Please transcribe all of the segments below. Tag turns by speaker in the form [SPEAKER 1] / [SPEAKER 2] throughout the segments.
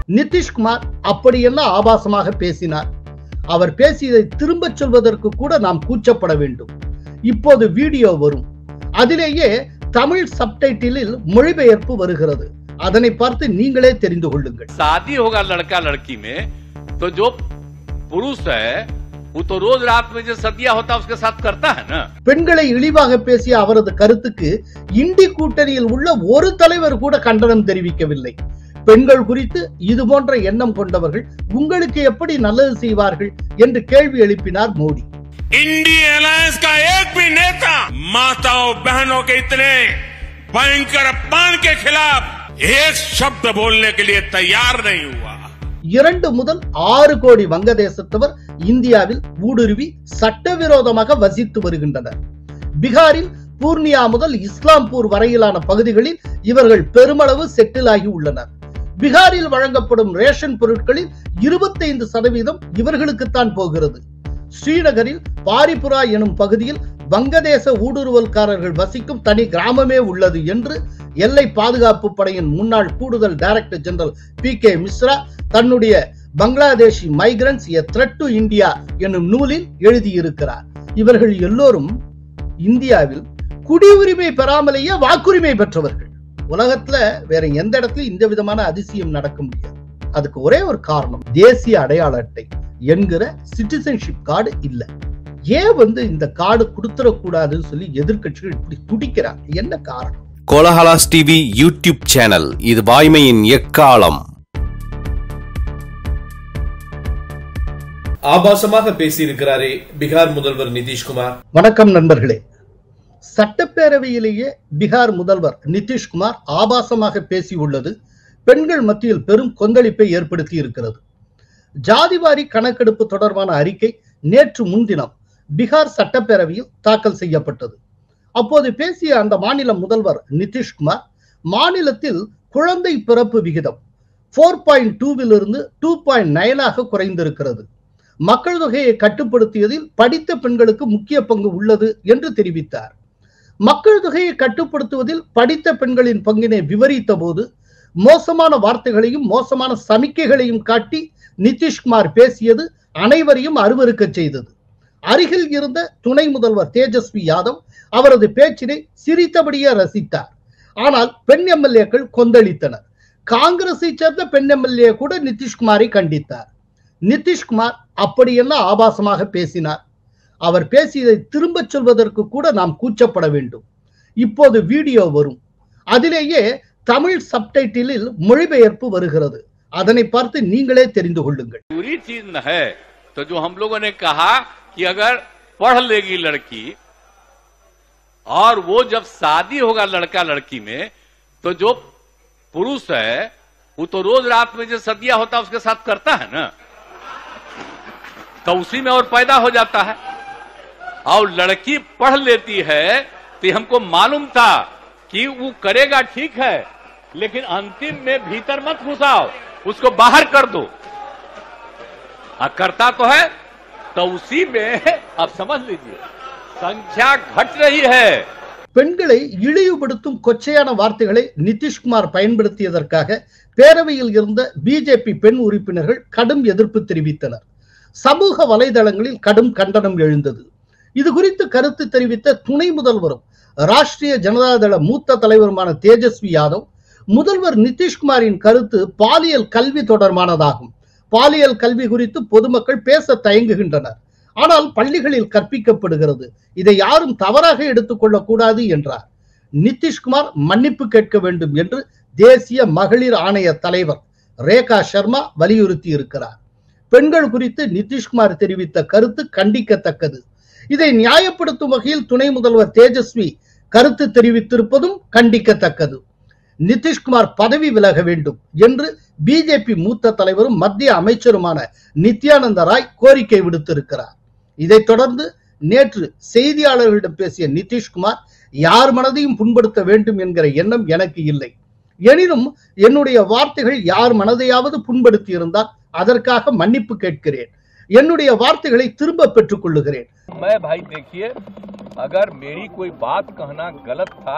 [SPEAKER 1] நிதிஷ்குமார் அப்படியெல்லாம் ஆபாசமாக பேசினார் அவர் பேசியதை திரும்பச் சொல்வதற்கு கூட நாம் கூச்சப்பட வேண்டும் இப்போது வீடியோ வரும் அதிலேயே தமிழ் சப்டைட்டிலில் மொழிபெயர்ப்பு வருகிறது அதனை பார்த்து நீங்களே தெரிந்து கொள்ளுங்கள்
[SPEAKER 2] शादी होगा लड़का लड़की में तो जो पुरुष है वो तो रोज रात में जो सदिया होता है उसके साथ करता है ना
[SPEAKER 1] பெண்களை இழிவாக பேசிய அவரது கருத்துக்கு இந்தி கூட்டணியில் உள்ள ஒரு தலைவர் கூட கண்டனம் தெரிவிக்கவில்லை பெண்கள் குறித்து இது போன்ற எண்ணம் கொண்டவர்கள் உங்களுக்கு எப்படி நல்லது செய்வார்கள் என்று கேள்வி எழுப்பினார் மோடி
[SPEAKER 3] इंडी अलायंस का एक भी नेता माताओं बहनों के इतने भयंकर अपमान के खिलाफ एक शब्द बोलने के लिए तैयार नहीं हुआ
[SPEAKER 1] இரண்டு முதல் ஆறு கோடி வங்கதேசத்தவர் இந்தியாவில் ஊடுருவி சட்டவிரோதமாக வசித்து வருகின்றனர் பீகாரில் பூர்ணியா முதல் இஸ்லாம்பூர் வரையிலான பகுதிகளில் இவர்கள் பெருமளவு செட்டில் ஆகி உள்ளனர் பீகாரில் வழங்கப்படும் ரேஷன் பொருட்களில் இருபத்தைந்து சதவீதம் இவர்களுக்குத்தான் போகிறது ஸ்ரீநகரில் பாரிபுரா எனும் பகுதியில் வங்கதேச ஊடுருவல்காரர்கள் வசிக்கும் தனி கிராமமே உள்ளது என்று எல்லை பாதுகாப்பு படையின் முன்னாள் கூடுதல் director general P K Mishra தன்னுடைய Bangladeshi migrants a threat to India என்னும் நூலில் எழுதியிருக்கிறார் இவர்கள் எல்லோரும் இந்தியாவில் குடியுரிமை பெறாமலேயே வாக்குரிமை பெற்றவர்கள் உலகத்துல வேற எந்த இடத்துலயும் இந்த விதமான அதிசயம் நடக்க முடியாது அதுக்கு ஒரே ஒரு காரணம் தேசிய அடையாள அட்டை என்கிற சிட்டிசன்ஷிப் கார்டு இல்ல ஏன் வந்து இந்த கார்டு கொடுத்துடக்கூடாதுன்னு சொல்லி எதிர்க்கட்சிகள் இப்படி துடிக்கிறாங்க என்ன காரணம்
[SPEAKER 4] கோலஹலாஸ் டிவி யூடியூப் சேனல் இது வாய்மையின் எக்காலம்
[SPEAKER 5] ஆபாசமாக பேசியிருக்கிறாரே பீகார் முதல்வர் நிதிஷ்குமார்
[SPEAKER 1] வணக்கம் நண்பர்களே சட்டப்பேரவையிலேயே பீகார் முதல்வர் நிதிஷ்குமார் ஆபாசமாக பேசியுள்ளது பெண்கள் மத்தியில் பெரும் கொந்தளிப்பை ஏற்படுத்தி இருக்கிறது ஜாதிவாரி கணக்கெடுப்பு தொடர்பான அறிக்கை நேற்று முன்தினம் பீகார் சட்டப்பேரவையில் தாக்கல் செய்யப்பட்டது அப்போது பேசிய அந்த மாநில முதல்வர் நிதிஷ்குமார் மாநிலத்தில் குழந்தை பிறப்பு விகிதம் ஃபோர் பாயிண்ட் டூவிலிருந்து டூ பாயிண்ட் நைனாக குறைந்திருக்கிறது மக்கள் தொகையை கட்டுப்படுத்தியதில் படித்த பெண்களுக்கு முக்கிய பங்கு உள்ளது என்று தெரிவித்தார் மக்கள் தொகையை கட்டுப்படுத்துவதில் படித்த பெண்களின் பங்கினை விவரித்த போது மோசமான வார்த்தைகளையும் மோசமான சமிக்கைகளையும் காட்டி நிதிஷ்குமார் பேசியது அனைவரையும் அருவருக்கச் செய்தது அருகில் இருந்த துணை முதல்வர் தேஜஸ்வி யாதவ் அவரது பேச்சினை சிரித்தபடியே ரசித்தார் ஆனால் பெண் எம்எல்ஏக்கள் கொந்தளித்தனர் காங்கிரஸை சேர்ந்த பெண் எம்எல்ஏ கூட நிதிஷ்குமாரை கண்டித்தார் நிதிஷ்குமார் அப்படியெல்லாம் ஆபாசமாக பேசினார் அவர் பேசியதை திரும்பச் சொல்வதற்கு கூட நாம் கூச்சப்பட வேண்டும் இப்போது வீடியோ வரும் அதிலேயே தமிழ் சப்டைட்டிலில் மொழிபெயர்ப்பு வருகிறது அதனை பார்த்து நீங்களே தெரிந்து கொள்ளுங்கள்
[SPEAKER 2] बुरी चीज न है तो जो हम लोगों ने कहा कि अगर पढ़ लेगी लड़की और वो जब शादी होगा लड़का लड़की में तो जो पुरुष है वो तो रोज रात में जो सदिया होता है उसके साथ करता है ना तो उसी में और पैदा हो जाता है और लड़की पढ़ लेती है तो हमको मालूम था कि वो करेगा ठीक है लेकिन अंतिम में भीतर मत घुसाओ उसको बाहर कर दो आ, करता तो है तो उसी में अब समझ लीजिए संख्या घट रही है
[SPEAKER 1] பெண்களை இழிவுபடுத்தும் கொச்சையான வார்த்தைகளை நிதிஷ்குமார் பயன்படுத்தியதற்காக பேரவையில் இருந்த பிஜேபி பெண் உறுப்பினர்கள் கடும் எதிர்ப்பு தெரிவித்தனர் சமூக வலைதளங்களில் கடும் கண்டனம் எழுந்தது இது குறித்து கருத்து தெரிவித்த துணை முதல்வரும் ராஷ்டிரிய ஜனதாதள மூத்த தலைவருமான தேஜஸ்வி யாதவ் முதல்வர் நிதிஷ்குமாரின் கருத்து பாலியல் கல்வி தொடர்பானதாகும் பாலியல் கல்வி குறித்து பொதுமக்கள் பேச தயங்குகின்றனர் ஆனால் பள்ளிகளில் கற்பிக்கப்படுகிறது இதை யாரும் தவறாக எடுத்துக்கொள்ளக் கூடாது என்றார் நிதிஷ்குமார் மன்னிப்பு கேட்க வேண்டும் என்று தேசிய மகளிர் ஆணைய தலைவர் ரேகா சர்மா வலியுறுத்தி இருக்கிறார் பெண்கள் குறித்து நிதிஷ்குமார் தெரிவித்த கருத்து கண்டிக்கத்தக்கது இதை நியாயப்படுத்தும் வகையில் துணை முதல்வர் தேஜஸ்வி கருத்து தெரிவித்திருப்பதும் கண்டிக்கத்தக்கது நிதிஷ்குமார் பதவி விலக வேண்டும் என்று பிஜேபி மூத்த தலைவரும் மத்திய அமைச்சருமான நித்யானந்த ராய் கோரிக்கை விடுத்திருக்கிறார் இதைத் தொடர்ந்து நேற்று செய்தியாளர்களிடம் பேசிய நிதிஷ்குமார் யார் மனதையும் புண்படுத்த வேண்டும் என்கிற எண்ணம் எனக்கு இல்லை எனினும் என்னுடைய வார்த்தைகள் யார் மனதையாவது புண்படுத்தி இருந்தால் அதற்காக மன்னிப்பு கேட்கிறேன் என்னுடைய வார்த்தைகளை திரும்ப பெற்றுக் கொள்ளுகிறேன்
[SPEAKER 2] मैं भाई देखिए अगर मेरी कोई बात कहना गलत था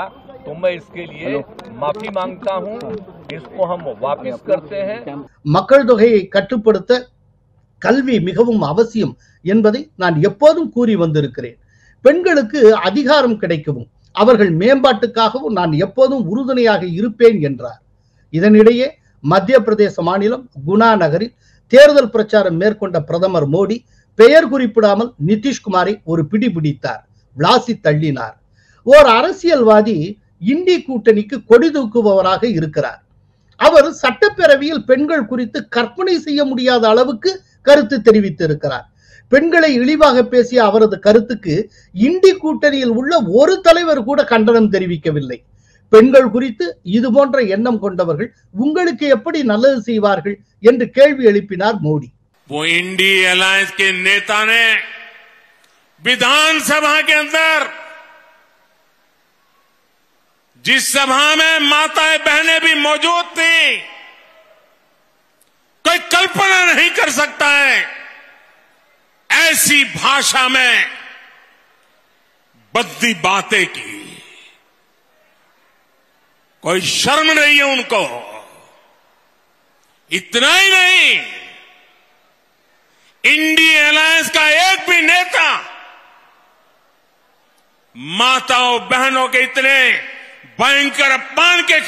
[SPEAKER 6] तो मैं इसके लिए माफी मांगता हूं इसको हम वापस करते हैं
[SPEAKER 1] மக்கள் தொகையை கட்டுப்படுத்த கல்வி மிகவும் அவசியம் என்பதை நான் எப்போதும் கூறி வந்திருக்கிறேன் பெண்களுக்கு அதிகாரம் கிடைக்கவும் அவர்கள் மேம்பாட்டுக்காகவும் நான் எப்போதும் உறுதுணையாக இருப்பேன் என்றார் இதனிடையே மத்திய பிரதேச மாநிலம் குணா நகரில் தேர்தல் பிரச்சாரம் மேற்கொண்ட பிரதமர் மோடி பெயர் குறிப்பிடாமல் நிதிஷ்குமாரை ஒரு பிடி பிடித்தார் விளாசி தள்ளினார் ஓர் அரசியல்வாதி இந்தி கூட்டணிக்கு கொடி தூக்குபவராக இருக்கிறார் அவர் சட்டப்பேரவையில் பெண்கள் குறித்து கற்பனை செய்ய முடியாத அளவுக்கு கருத்து தெரிவித்திருக்கிறார் பெண்களை இழிவாக பேசிய அவரது கருத்துக்கு இந்தி கூட்டணியில் உள்ள ஒரு தலைவர் கூட கண்டனம் தெரிவிக்கவில்லை பெண்கள் குறித்து இது போன்ற எண்ணம் கொண்டவர்கள் உங்களுக்கு எப்படி நல்லது செய்வார்கள் என்று கேள்வி எழுப்பினார் மோடி
[SPEAKER 3] वो इंडी अलायंस के नेता ने विधानसभा के अंदर जिस सभा में माताएं बहनें भी मौजूद थी कोई कल्पना नहीं कर सकता है ऐसी भाषा में बद्दी बातें की कोई शर्म नहीं है उनको इतना ही नहीं इंडी अलायंस का एक भी नेता माताओं बहनों के इतने भयंकर अपमान के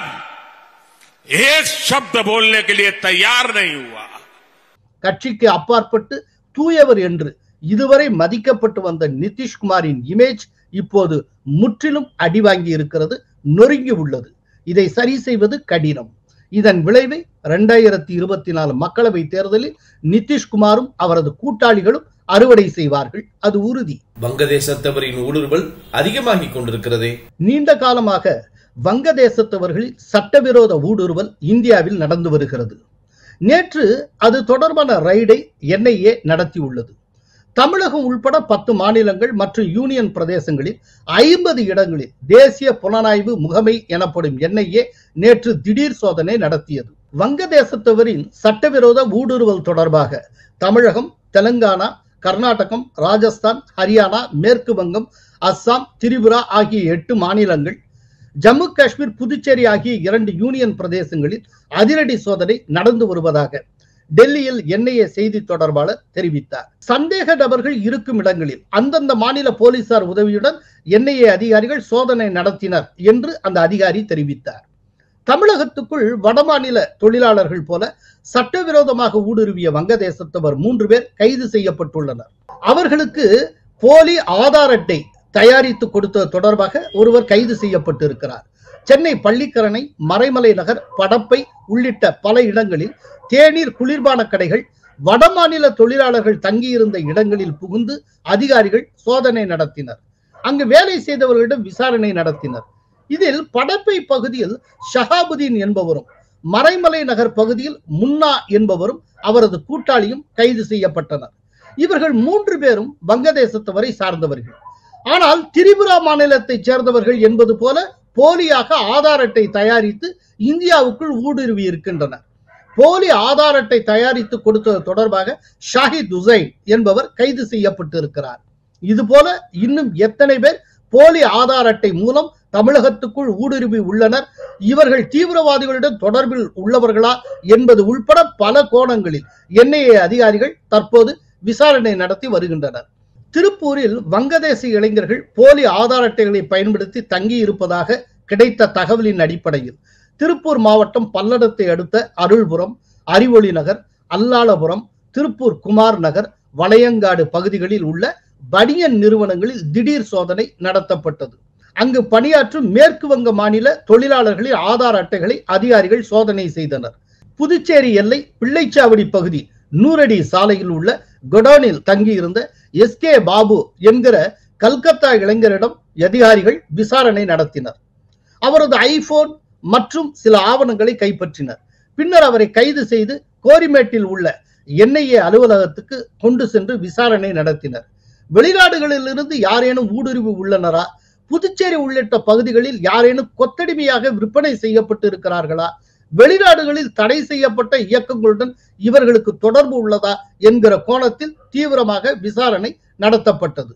[SPEAKER 3] खिलाफ एक शब्द बोलने के लिए तैयार नहीं हुआ
[SPEAKER 1] கட்சிக்கு அப்பாற்பட்டு தூயவர் என்று இதுவரை மதிக்கப்பட்டு வந்த நிதிஷ்குமாரின் இமேஜ் இப்போது முற்றிலும் அடி வாங்கி இருக்கிறது நொறுங்கி உள்ளது இதை சரி செய்வது கடினம் இதன் விளைவை இரண்டாயிரத்தி இருபத்தி நாலு மக்களவை தேர்தலில் நிதிஷ்குமாரும் அவரது கூட்டாளிகளும் அறுவடை செய்வார்கள் அது உறுதி
[SPEAKER 5] வங்கதேசத்தவரின் ஊடுருவல் அதிகமாகிக் கொண்டிருக்கிறதே
[SPEAKER 1] நீண்ட காலமாக வங்கதேசத்தவர்களில் சட்டவிரோத ஊடுருவல் இந்தியாவில் நடந்து வருகிறது நேற்று அது தொடர்பான ரைடை என்ஐஏ நடத்தியுள்ளது தமிழகம் உள்பட பத்து மாநிலங்கள் மற்றும் யூனியன் பிரதேசங்களில் ஐம்பது இடங்களில் தேசிய புலனாய்வு முகமை எனப்படும் என்ஐஏ நேற்று திடீர் சோதனை நடத்தியது வங்கதேசத்தவரின் சட்டவிரோத ஊடுருவல் தொடர்பாக தமிழகம் தெலுங்கானா கர்நாடகம் ராஜஸ்தான் ஹரியானா மேற்கு வங்கம் அஸ்ஸாம் திரிபுரா ஆகிய எட்டு மாநிலங்கள் ஜம்மு காஷ்மீர் புதுச்சேரி ஆகிய இரண்டு யூனியன் பிரதேசங்களில் அதிரடி சோதனை நடந்து வருவதாக டெல்லியில் என்ஐஏ செய்தி தொடர்பாளர் தெரிவித்தார் சந்தேக நபர்கள் இருக்கும் இடங்களில் அந்தந்த மாநில போலீசார் உதவியுடன் என்ஐஏ அதிகாரிகள் சோதனை நடத்தினர் என்று அந்த அதிகாரி தெரிவித்தார் தமிழகத்துக்குள் வடமாநில தொழிலாளர்கள் போல சட்டவிரோதமாக ஊடுருவிய வங்கதேசத்தவர் மூன்று பேர் கைது செய்யப்பட்டுள்ளனர் அவர்களுக்கு போலி ஆதார் அட்டை தயாரித்து கொடுத்தது தொடர்பாக ஒருவர் கைது செய்யப்பட்டிருக்கிறார் சென்னை பள்ளிக்கரணை மறைமலை நகர் படப்பை உள்ளிட்ட பல இடங்களில் தேநீர் குளிர்பான கடைகள் வடமாநில தொழிலாளர்கள் தங்கியிருந்த இடங்களில் புகுந்து அதிகாரிகள் சோதனை நடத்தினர் அங்கு வேலை செய்தவர்களிடம் விசாரணை நடத்தினர் இதில் படப்பை பகுதியில் ஷஹாபுதீன் என்பவரும் மறைமலை நகர் பகுதியில் முன்னா என்பவரும் அவரது கூட்டாளியும் கைது செய்யப்பட்டனர் இவர்கள் மூன்று பேரும் வங்கதேசத்தவரை சார்ந்தவர்கள் ஆனால் திரிபுரா மாநிலத்தைச் சேர்ந்தவர்கள் என்பது போல போலியாக ஆதார் அட்டை தயாரித்து இந்தியாவுக்குள் ஊடுருவி இருக்கின்றனர் போலி ஆதார் அட்டை தயாரித்து கொடுத்தது தொடர்பாக ஷாஹித் உசைன் என்பவர் கைது செய்யப்பட்டிருக்கிறார் இது போல இன்னும் எத்தனை பேர் போலி ஆதார் அட்டை மூலம் தமிழகத்துக்குள் ஊடுருவி உள்ளனர் இவர்கள் தீவிரவாதிகளுடன் தொடர்பில் உள்ளவர்களா என்பது உள்பட பல கோணங்களில் என்ஐஏ அதிகாரிகள் தற்போது விசாரணை நடத்தி வருகின்றனர் திருப்பூரில் வங்கதேச இளைஞர்கள் போலி ஆதார் அட்டைகளை பயன்படுத்தி தங்கி இருப்பதாக கிடைத்த தகவலின் அடிப்படையில் திருப்பூர் மாவட்டம் பல்லடத்தை அடுத்த அருள்புரம் அறிவொளி நகர் அல்லாளபுரம் திருப்பூர் குமார் நகர் வளையங்காடு பகுதிகளில் உள்ள பனியன் நிறுவனங்களில் திடீர் சோதனை நடத்தப்பட்டது அங்கு பணியாற்றும் மேற்கு வங்க மாநில தொழிலாளர்களின் ஆதார் அட்டைகளை அதிகாரிகள் சோதனை செய்தனர் புதுச்சேரி எல்லை பிள்ளைச்சாவடி பகுதி நூறடி சாலையில் உள்ள கொடோனில் தங்கியிருந்த எஸ் கே பாபு என்கிற கல்கத்தா இளைஞரிடம் அதிகாரிகள் விசாரணை நடத்தினர் அவரது ஐபோன் மற்றும் சில ஆவணங்களை கைப்பற்றினர் பின்னர் அவரை கைது செய்து கோரிமேட்டில் உள்ள என்ஐஏ அலுவலகத்துக்கு கொண்டு சென்று விசாரணை நடத்தினர் வெளிநாடுகளில் இருந்து யாரேனும் ஊடுருவி உள்ளனரா புதுச்சேரி உள்ளிட்ட பகுதிகளில் யாரேனும் கொத்தடிமையாக விற்பனை செய்யப்பட்டு இருக்கிறார்களா வெளிநாடுகளில் தடை செய்யப்பட்ட இயக்கங்களுடன் இவர்களுக்கு தொடர்பு உள்ளதா என்கிற கோணத்தில் தீவிரமாக விசாரணை நடத்தப்பட்டது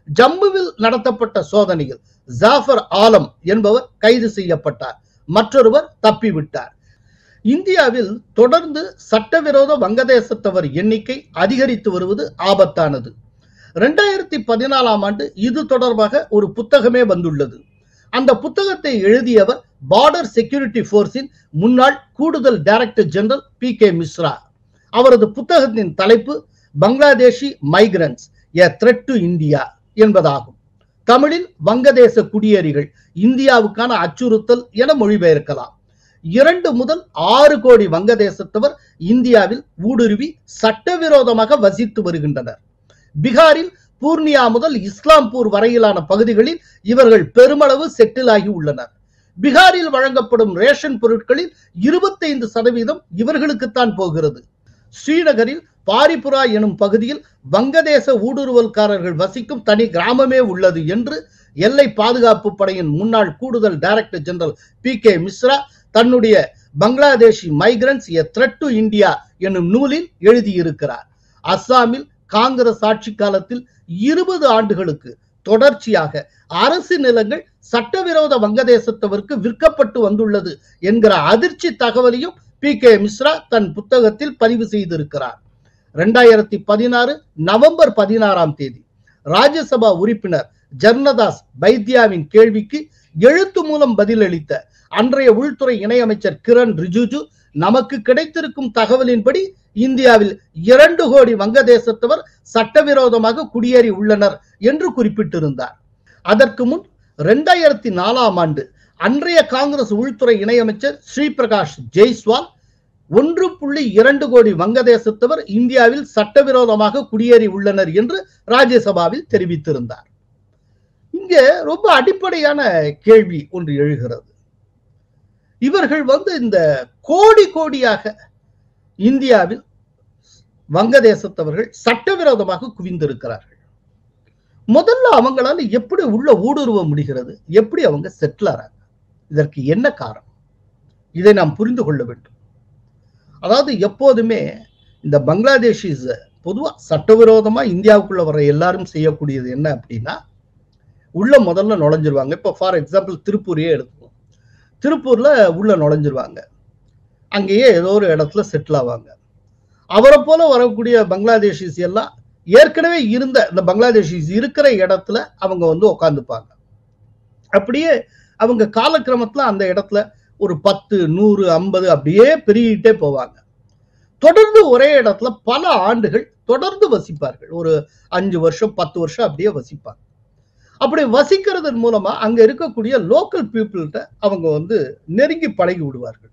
[SPEAKER 1] ஜம்முவில் நடத்தப்பட்ட சோதனையில் ஜாஃபர் ஆலம் என்பவர் கைது செய்யப்பட்டார் மற்றொருவர் தப்பிவிட்டார் இந்தியாவில் தொடர்ந்து சட்டவிரோத வங்கதேசத்தவர் எண்ணிக்கை அதிகரித்து வருவது ஆபத்தானது ரெண்டாயிரத்தி பதினாலாம் ஆண்டு இது தொடர்பாக ஒரு புத்தகமே வந்துள்ளது அந்த புத்தகத்தை எழுதியவர் பார்டர் செக்யூரிட்டி போர்ஸின் முன்னாள் கூடுதல் director general P K Mishra அவரது புத்தகத்தின் தலைப்பு Bangladeshi migrants a threat to India என்பதாகும் தமிழில் வங்கதேச குடியேறிகள் இந்தியாவுக்கான அச்சுறுத்தல் என மொழிபெயர்க்கலாம் இரண்டு முதல் ஆறு கோடி வங்கதேசத்தவர் இந்தியாவில் ஊடுருவி சட்டவிரோதமாக வசித்து வருகின்றனர் பீகாரில் பூர்ணியா முதல் இஸ்லாம்பூர் வரையிலான பகுதிகளில் இவர்கள் பெருமளவு செட்டில் ஆகி உள்ளனர் பீகாரில் வழங்கப்படும் ரேஷன் பொருட்களில் இருபத்தைந்து சதவீதம் இவர்களுக்குத்தான் போகிறது ஸ்ரீநகரில் பாரிபுரா எனும் பகுதியில் வங்கதேச ஊடுருவல்காரர்கள் வசிக்கும் தனி கிராமமே உள்ளது என்று எல்லை பாதுகாப்பு படையின் முன்னாள் கூடுதல் director general P K Mishra தன்னுடைய Bangladeshi migrants a threat to India என்னும் நூலில் எழுதியிருக்கிறார் அஸ்ஸாமில் காங்கிரஸ் ஆட்சி காலத்தில் இருபது ஆண்டுகளுக்கு தொடர்ச்சியாக அரசு நிலங்கள் சட்டவிரோத வங்கதேசத்தவருக்கு விற்கப்பட்டு வந்துள்ளது என்கிற அதிர்ச்சி தகவலையும் பி கே மிஸ்ரா தன் புத்தகத்தில் பதிவு செய்திருக்கிறார் இரண்டாயிரத்தி பதினாறு நவம்பர் பதினாறாம் தேதி ராஜ்யசபா உறுப்பினர் ஜர்னதாஸ் பைத்யாவின் கேள்விக்கு எழுத்து மூலம் பதிலளித்த அன்றைய உள்துறை இணையமைச்சர் கிரண் ரிஜிஜு நமக்கு கிடைத்திருக்கும் தகவலின்படி இந்தியாவில் இரண்டு கோடி வங்கதேசத்தவர் சட்டவிரோதமாக குடியேறி உள்ளனர் என்று குறிப்பிட்டிருந்தார் அதற்கு முன் இரண்டாயிரத்தி நாலாம் ஆண்டு அன்றைய காங்கிரஸ் உள்துறை இணையமைச்சர் ஸ்ரீபிரகாஷ் ஜெய்ஸ்வால் ஒன்று புள்ளி இரண்டு கோடி வங்கதேசத்தவர் இந்தியாவில் சட்டவிரோதமாக குடியேறி உள்ளனர் என்று ராஜ்யசபாவில் தெரிவித்திருந்தார் இங்க ரொம்ப அடிப்படையான கேள்வி ஒன்று எழுகிறது இவர்கள் வந்து இந்த கோடி கோடியாக இந்தியாவில் வங்கதேசத்தவர்கள் சட்டவிரோதமாக குவிந்திருக்கிறார்கள் முதல்ல அவங்களால எப்படி உள்ள ஊடுருவ முடிகிறது எப்படி அவங்க செட்டில் ஆறாங்க இதற்கு என்ன காரணம் இதை நாம் புரிந்து கொள்ள வேண்டும் அதாவது எப்போதுமே இந்த பங்களாதேஷிஸ் பொதுவா சட்டவிரோதமா இந்தியாவுக்குள்ள வர எல்லாரும் செய்யக்கூடியது என்ன அப்படின்னா உள்ள முதல்ல நுழைஞ்சிருவாங்க இப்போ ஃபார் எக்ஸாம்பிள் திருப்பூரையே எடுத்துக்கோம் திருப்பூர்ல உள்ள நுழைஞ்சிருவாங்க அங்கேயே ஏதோ ஒரு இடத்துல செட்டில் ஆவாங்க அவரை போல வரக்கூடிய பங்களாதேஷிஸ் எல்லாம் ஏற்கனவே இருந்த இந்த பங்களாதேஷிஸ் இருக்கிற இடத்துல அவங்க வந்து உட்காந்துப்பாங்க அப்படியே அவங்க காலக்கிரமத்துல அந்த இடத்துல ஒரு பத்து நூறு ஐம்பது அப்படியே பெருகிட்டே போவாங்க தொடர்ந்து ஒரே இடத்துல பல ஆண்டுகள் தொடர்ந்து வசிப்பார்கள் ஒரு அஞ்சு வருஷம் பத்து வருஷம் அப்படியே வசிப்பாங்க அப்படி வசிக்கிறதன் மூலமா அங்க இருக்கக்கூடிய லோக்கல் பீப்புள்கிட்ட அவங்க வந்து நெருங்கி பழகி விடுவார்கள்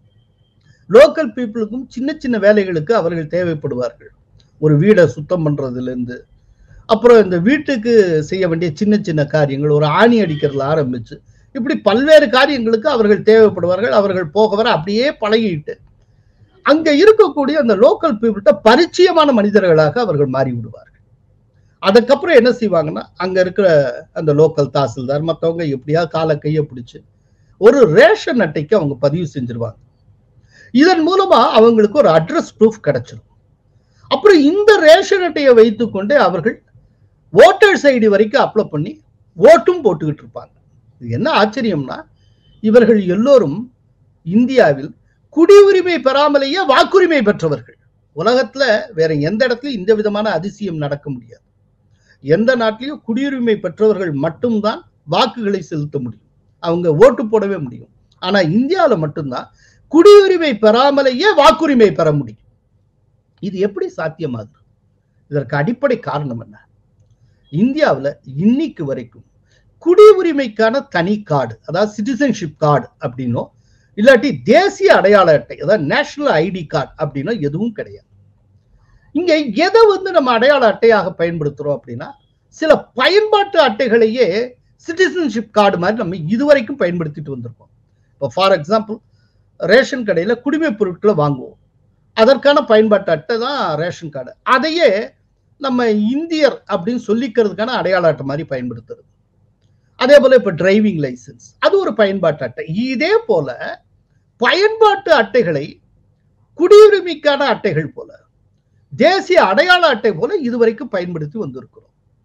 [SPEAKER 1] லோக்கல் பீப்புளுக்கும் சின்ன சின்ன வேலைகளுக்கு அவர்கள் தேவைப்படுவார்கள் ஒரு வீடை சுத்தம் பண்றதுல இருந்து அப்புறம் இந்த வீட்டுக்கு செய்ய வேண்டிய சின்ன சின்ன காரியங்கள் ஒரு ஆணி அடிக்கிறதுல ஆரம்பிச்சு இப்படி பல்வேறு காரியங்களுக்கு அவர்கள் தேவைப்படுவார்கள் அவர்கள் போக வர அப்படியே பழகிட்டு அங்க இருக்கக்கூடிய அந்த லோக்கல் பீப்புள்கிட்ட பரிச்சயமான மனிதர்களாக அவர்கள் மாறி விடுவார்கள் அதுக்கப்புறம் என்ன செய்வாங்கன்னா அங்க இருக்கிற அந்த லோக்கல் தாசில்தார் மற்றவங்க எப்படியா கால கையை பிடிச்சு ஒரு ரேஷன் அட்டைக்கு அவங்க பதிவு செஞ்சிருவாங்க இதன் மூலமா அவங்களுக்கு ஒரு அட்ரஸ் ப்ரூஃப் கிடைச்சிடும் அப்புறம் இந்த ரேஷன் அட்டையை வைத்துக்கொண்டே அவர்கள் ஓட்டர்ஸ் ஐடி வரைக்கும் அப்ளை பண்ணி ஓட்டும் போட்டுக்கிட்டு இருப்பாங்க இது என்ன ஆச்சரியம்னா இவர்கள் எல்லோரும் இந்தியாவில் குடியுரிமை பெறாமலேயே வாக்குரிமை பெற்றவர்கள் உலகத்துல வேற எந்த இடத்துலயும் இந்த விதமான அதிசயம் நடக்க முடியாது எந்த நாட்டிலையும் குடியுரிமை பெற்றவர்கள் மட்டும்தான் வாக்குகளை செலுத்த முடியும் அவங்க ஓட்டு போடவே முடியும் ஆனா இந்தியாவில மட்டும்தான் குடியுரிமை பெறாமலேயே வாக்குரிமை பெற முடியும் இது எப்படி சாத்தியமாகுது இதற்கு அடிப்படை காரணம் என்ன இந்தியாவில் இன்னைக்கு வரைக்கும் குடியுரிமைக்கான தனி கார்டு அதாவது சிட்டிசன்ஷிப் கார்டு அப்படின்னோ இல்லாட்டி தேசிய அடையாள அட்டை அதாவது நேஷனல் ஐடி கார்டு அப்படின்னா எதுவும் கிடையாது இங்க எதை வந்து நம்ம அடையாள அட்டையாக பயன்படுத்துறோம் அப்படின்னா சில பயன்பாட்டு அட்டைகளையே சிட்டிசன்ஷிப் கார்டு மாதிரி நம்ம இதுவரைக்கும் பயன்படுத்திட்டு வந்திருக்கோம் இப்போ ஃபார் எக்ஸாம்பிள் ரேஷன் கடையில் குடிமைப் பொருட்களை வாங்குவோம் அதற்கான பயன்பாட்டு அட்டை தான் ரேஷன் கார்டு அதையே நம்ம இந்தியர் அப்படின்னு சொல்லிக்கிறதுக்கான அடையாள அட்டை மாதிரி பயன்படுத்துறது அதே போல இப்ப டிரைவிங் லைசன்ஸ் அது ஒரு பயன்பாட்டு அட்டை இதே போல பயன்பாட்டு அட்டைகளை குடியுரிமைக்கான அட்டைகள் போல தேசிய அடையாள அட்டை போல இதுவரைக்கும் பயன்படுத்தி வந்திருக்கிறோம்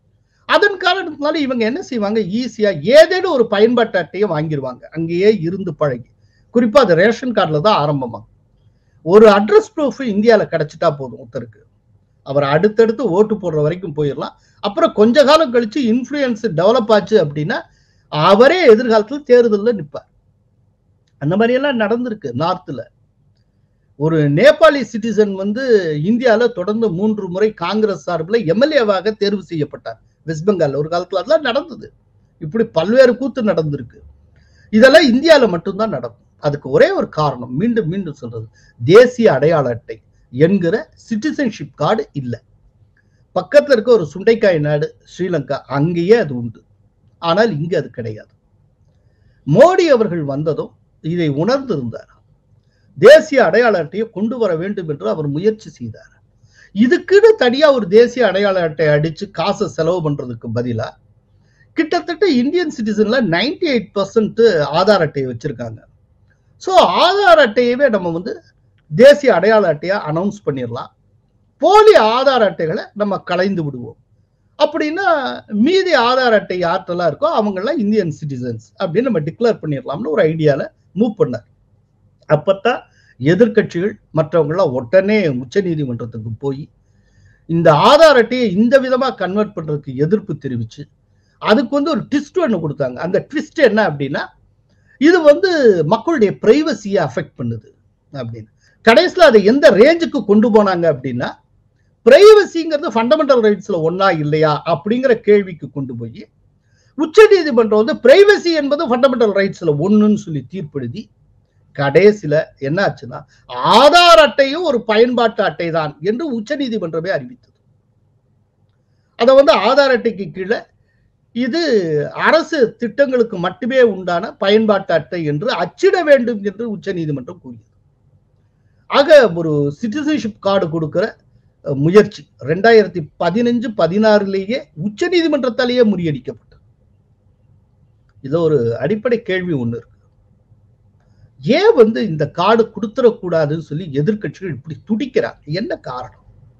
[SPEAKER 1] அதன் காரணத்தினால இவங்க என்ன செய்வாங்க ஈஸியா ஏதேனும் ஒரு பயன்பாட்டு அட்டையை வாங்கிடுவாங்க அங்கேயே இருந்து பழகி குறிப்பா அது ரேஷன் கார்டுல தான் ஆரம்பமாகும் ஒரு அட்ரஸ் ப்ரூஃப் இந்தியாவில் கிடைச்சிட்டா போதும் ஒருத்தருக்கு அவர் அடுத்தடுத்து ஓட்டு போடுற வரைக்கும் போயிடலாம் அப்புறம் கொஞ்ச காலம் கழிச்சு இன்ஃப்ளூயன்ஸ் டெவலப் ஆச்சு அப்படின்னா அவரே எதிர்காலத்தில் தேர்தலில் நிற்பார் அந்த மாதிரியெல்லாம் நடந்திருக்கு நார்த்தில் ஒரு நேபாளி சிட்டிசன் வந்து இந்தியாவில் தொடர்ந்து மூன்று முறை காங்கிரஸ் சார்பில் எம்எல்ஏவாக தேர்வு செய்யப்பட்டார் வெஸ்ட் பெங்கால் ஒரு காலத்தில் அதெல்லாம் நடந்தது இப்படி பல்வேறு கூத்து நடந்திருக்கு இதெல்லாம் இந்தியாவில் மட்டும்தான் நடக்கும் அதுக்கு ஒரே ஒரு காரணம் மீண்டும் மீண்டும் சொல்றது தேசிய அடையாள அட்டை என்கிற சிட்டிசன்ஷிப் கார்டு இல்லை பக்கத்துல இருக்க ஒரு சுண்டைக்காய் நாடு ஸ்ரீலங்கா அங்கேயே அது உண்டு ஆனால் இங்க அது கிடையாது மோடி அவர்கள் வந்ததும் இதை உணர்ந்திருந்தார் தேசிய அடையாள அட்டையை கொண்டு வர வேண்டும் என்று அவர் முயற்சி செய்தார் இதுக்குன்னு தனியா ஒரு தேசிய அடையாள அட்டை அடிச்சு காசை செலவு பண்றதுக்கு பதிலா கிட்டத்தட்ட இந்தியன் சிட்டிசன்ல நைன்டி எயிட் பர்சன்ட் ஆதார் அட்டையை வச்சிருக்காங்க ஸோ ஆதார் அட்டையவே நம்ம வந்து தேசிய அடையாள அட்டையா அனௌன்ஸ் பண்ணிடலாம் போலி ஆதார் அட்டைகளை நம்ம கலைந்து விடுவோம் அப்படின்னா மீதி ஆதார் அட்டை யார்கிட்டலாம் இருக்கோ அவங்கெல்லாம் இந்தியன் சிட்டிசன்ஸ் அப்படின்னு நம்ம டிக்ளேர் பண்ணிடலாம்னு ஒரு ஐடியால மூவ் பண்ணார் அப்பத்தான் எதிர்க்கட்சிகள் மற்றவங்களாம் உடனே உச்ச நீதிமன்றத்துக்கு போய் இந்த ஆதார் அட்டையை இந்த விதமா கன்வெர்ட் பண்றதுக்கு எதிர்ப்பு தெரிவிச்சு அதுக்கு வந்து ஒரு ட்விஸ்ட் ஒன்று கொடுத்தாங்க அந்த ட்விஸ்ட் என்ன அப்படின்னா இது வந்து மக்களுடைய பிரைவசியை அஃபெக்ட் பண்ணுது அப்படின்னு கடைசியில் அதை எந்த ரேஞ்சுக்கு கொண்டு போனாங்க அப்படின்னா பிரைவசிங்கிறது ஃபண்டமெண்டல் ரைட்ஸ்ல ஒன்னா இல்லையா அப்படிங்கிற கேள்விக்கு கொண்டு போய் உச்ச நீதிமன்றம் வந்து பிரைவசி என்பது ஃபண்டமெண்டல் ரைட்ஸ்ல ஒண்ணுன்னு சொல்லி தீர்ப்பெழுதி கடைசியில என்ன ஆச்சுன்னா ஆதார் அட்டையும் ஒரு பயன்பாட்டு அட்டை தான் என்று உச்ச நீதிமன்றமே அறிவித்தது அதை வந்து ஆதார் அட்டைக்கு கீழே இது அரசு திட்டங்களுக்கு மட்டுமே உண்டான பயன்பாட்டு அட்டை என்று அச்சிட வேண்டும் என்று உச்ச நீதிமன்றம் கூறியது ஆக ஒரு சிட்டிசன்ஷிப் கார்டு கொடுக்கிற முயற்சி ரெண்டாயிரத்தி பதினஞ்சு பதினாறுலேயே உச்ச நீதிமன்றத்தாலேயே முறியடிக்கப்பட்டது இது ஒரு அடிப்படை கேள்வி ஒண்ணு இருக்கு ஏன் வந்து இந்த கார்டு கொடுத்துடக்கூடாதுன்னு சொல்லி எதிர்கட்சிகள் இப்படி துடிக்கிறாங்க என்ன காரணம்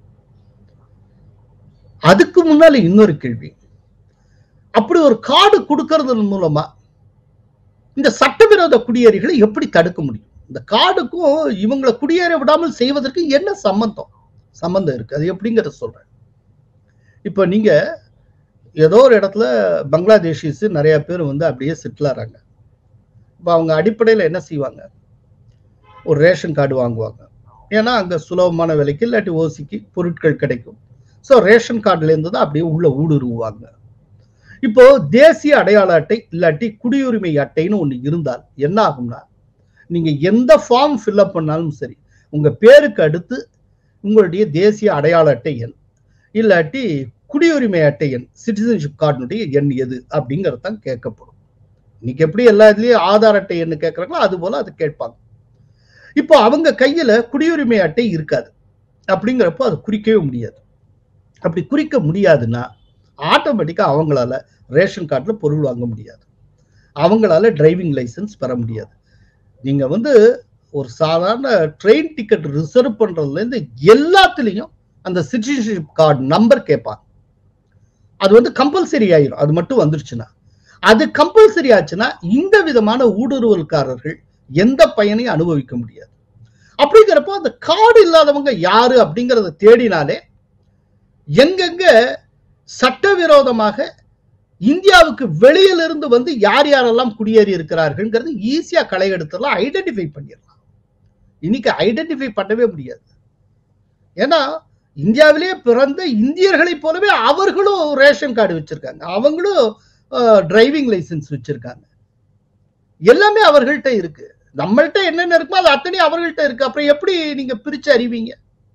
[SPEAKER 1] அதுக்கு முன்னால இன்னொரு கேள்வி அப்படி ஒரு கார்டு கொடுக்கறது மூலமா இந்த சட்டவிரோத குடியேறிகளை எப்படி தடுக்க முடியும் இந்த கார்டுக்கும் இவங்களை குடியேற விடாமல் செய்வதற்கு என்ன சம்பந்தம் சம்பந்தம் இருக்கு அது எப்படிங்கிறத சொல்றேன் இப்போ நீங்க ஏதோ ஒரு இடத்துல பங்களாதேஷிஸ் நிறைய பேர் வந்து அப்படியே செட்டில் ஆறாங்க இப்போ அவங்க அடிப்படையில் என்ன செய்வாங்க ஒரு ரேஷன் கார்டு வாங்குவாங்க ஏன்னா அங்கே சுலபமான விலைக்கு இல்லாட்டி ஓசிக்கு பொருட்கள் கிடைக்கும் ஸோ ரேஷன் கார்டுலேருந்து தான் அப்படியே உள்ள ஊடுருவாங்க இப்போ தேசிய அடையாள அட்டை இல்லாட்டி குடியுரிமை அட்டைன்னு ஒன்று இருந்தால் என்ன ஆகும்னா நீங்க எந்த ஃபார்ம் ஃபில்அப் பண்ணாலும் சரி உங்க பேருக்கு அடுத்து உங்களுடைய தேசிய அடையாள அட்டை எண் இல்லாட்டி குடியுரிமை அட்டை எண் சிட்டிசன்ஷிப் கார்டுனுடைய எண் எது அப்படிங்கிறது தான் கேட்கப்படும் இன்னைக்கு எப்படி எல்லா இதுலயும் ஆதார் அட்டை எண்ணு கேட்கறாங்களோ அது போல அது கேட்பாங்க இப்போ அவங்க கையில குடியுரிமை அட்டை இருக்காது அப்படிங்கிறப்போ அது குறிக்கவே முடியாது அப்படி குறிக்க முடியாதுன்னா ஆட்டோமேட்டிக்கா அவங்களால ரேஷன் கார்டில் பொருள் வாங்க முடியாது அவங்களால டிரைவிங் லைசன்ஸ் பெற முடியாது நீங்க வந்து ஒரு சாதாரண ட்ரெயின் டிக்கெட் ரிசர்வ் பண்றதுல இருந்து எல்லாத்துலயும் அந்த சிட்டிசன்ஷிப் கார்டு நம்பர் கேட்பாங்க அது வந்து கம்பல்சரி ஆயிரும் அது மட்டும் வந்துருச்சுன்னா அது கம்பல்சரி ஆச்சுன்னா இந்த விதமான ஊடுருவல்காரர்கள் எந்த பயனையும் அனுபவிக்க முடியாது அப்படிங்கிறப்போ அந்த கார்டு இல்லாதவங்க யாரு அப்படிங்கறத தேடினாலே எங்கெங்க சட்டவிரோதமாக இந்தியாவுக்கு வெளியிலிருந்து வந்து யார் யாரெல்லாம் குடியேறி இருக்கிறார்கள்ங்கிறது ஈஸியா களை எடுத்துடலாம் ஐடென்டிஃபை பண்ணிடலாம் இன்னைக்கு ஐடென்டிஃபை பண்ணவே முடியாது ஏன்னா இந்தியாவிலே பிறந்த இந்தியர்களைப் போலவே அவர்களும் ரேஷன் கார்டு வச்சிருக்காங்க அவங்களும் டிரைவிங் லைசன்ஸ் வச்சிருக்காங்க எல்லாமே அவர்கள்ட்ட இருக்கு நம்மள்ட்ட என்னென்ன இருக்குமோ அது அத்தனையும் அவர்கள்ட்ட இருக்கு அப்புறம் எப்படி நீங்க பிரிச்சு அறிவீங்க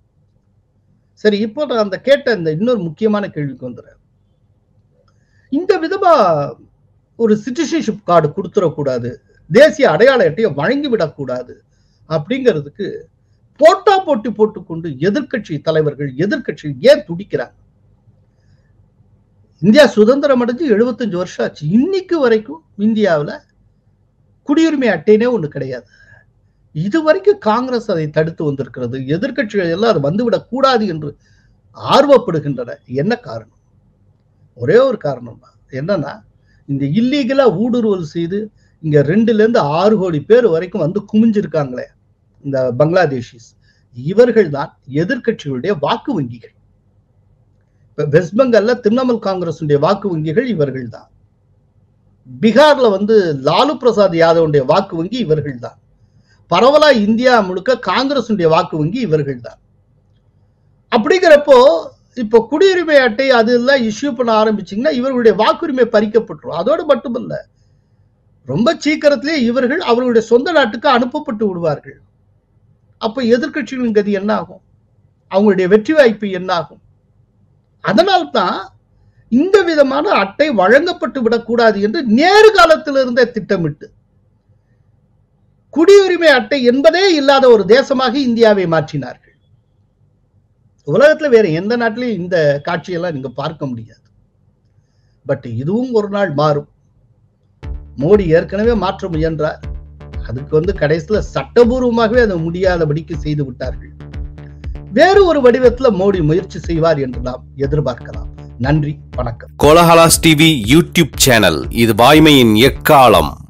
[SPEAKER 1] சரி இப்போ நான் அந்த கேட்ட இந்த இன்னொரு முக்கியமான கேள்விக்கு வந்துடுறேன் இந்த விதமா ஒரு சிட்டிசன்ஷிப் கார்டு கொடுத்துடக்கூடாது தேசிய அடையாள அட்டையை வழங்கி விடக்கூடாது அப்படிங்கிறதுக்கு போட்டா போட்டி போட்டுக்கொண்டு எதிர்கட்சி தலைவர்கள் எதிர்கட்சிகள் ஏன் துடிக்கிறாங்க இந்தியா சுதந்திரம் அடைஞ்சு எழுபத்தஞ்சு வருஷம் ஆச்சு இன்னைக்கு வரைக்கும் இந்தியாவில் குடியுரிமை அட்டைனே ஒன்று கிடையாது இது வரைக்கும் காங்கிரஸ் அதை தடுத்து வந்திருக்கிறது எதிர்கட்சிகள் எல்லாம் அது வந்துவிடக் கூடாது என்று ஆர்வப்படுகின்றன என்ன காரணம் ஒரே ஒரு காரணம் தான் என்னன்னா இந்த இல்லீகலா ஊடுருவல் செய்து இங்க ரெண்டுல இருந்து ஆறு கோடி பேர் வரைக்கும் வந்து குமிஞ்சிருக்காங்களே இந்த பங்களாதேஷிஸ் இவர்கள் தான் எதிர்க்கட்சிகளுடைய வாக்கு வங்கிகள் இப்ப வெஸ்ட் பெங்கால்ல திரிணாமுல் காங்கிரசுடைய வாக்கு வங்கிகள் இவர்கள் தான் பீகார்ல வந்து லாலு பிரசாத் யாதவுடைய வாக்கு வங்கி இவர்கள் தான் பரவலா இந்தியா முழுக்க காங்கிரசுடைய வாக்கு வங்கி இவர்கள் தான் அப்படிங்கிறப்போ இப்போ குடியுரிமை அட்டை அதெல்லாம் இஷ்யூ பண்ண ஆரம்பிச்சீங்கன்னா இவர்களுடைய வாக்குரிமை பறிக்கப்பட்டுரும் அதோடு மட்டுமல்ல ரொம்ப சீக்கிரத்திலே இவர்கள் அவர்களுடைய சொந்த நாட்டுக்கு அனுப்பப்பட்டு விடுவார்கள் அப்ப எதிர்க்கட்சிகளின் கதி என்ன ஆகும் அவங்களுடைய வெற்றி வாய்ப்பு என்ன ஆகும் அதனால்தான் இந்த விதமான அட்டை வழங்கப்பட்டு விடக்கூடாது என்று நேரு காலத்திலிருந்தே திட்டமிட்டு குடியுரிமை அட்டை என்பதே இல்லாத ஒரு தேசமாக இந்தியாவை மாற்றினார்கள் உலகத்துல வேற எந்த நாட்டிலையும் இந்த காட்சியெல்லாம் நீங்க பார்க்க முடியாது பட் இதுவும் ஒரு நாள் மாறும் மோடி ஏற்கனவே மாற்ற முயன்றார் அதுக்கு வந்து கடைசியில சட்டபூர்வமாகவே அதை முடியாதபடிக்கு செய்து விட்டார்கள் வேறு ஒரு வடிவத்துல மோடி முயற்சி செய்வார் என்று நாம் எதிர்பார்க்கலாம் நன்றி வணக்கம்
[SPEAKER 4] கோலஹலாஸ் டிவி யூடியூப் சேனல் இது வாய்மையின் எக்காலம்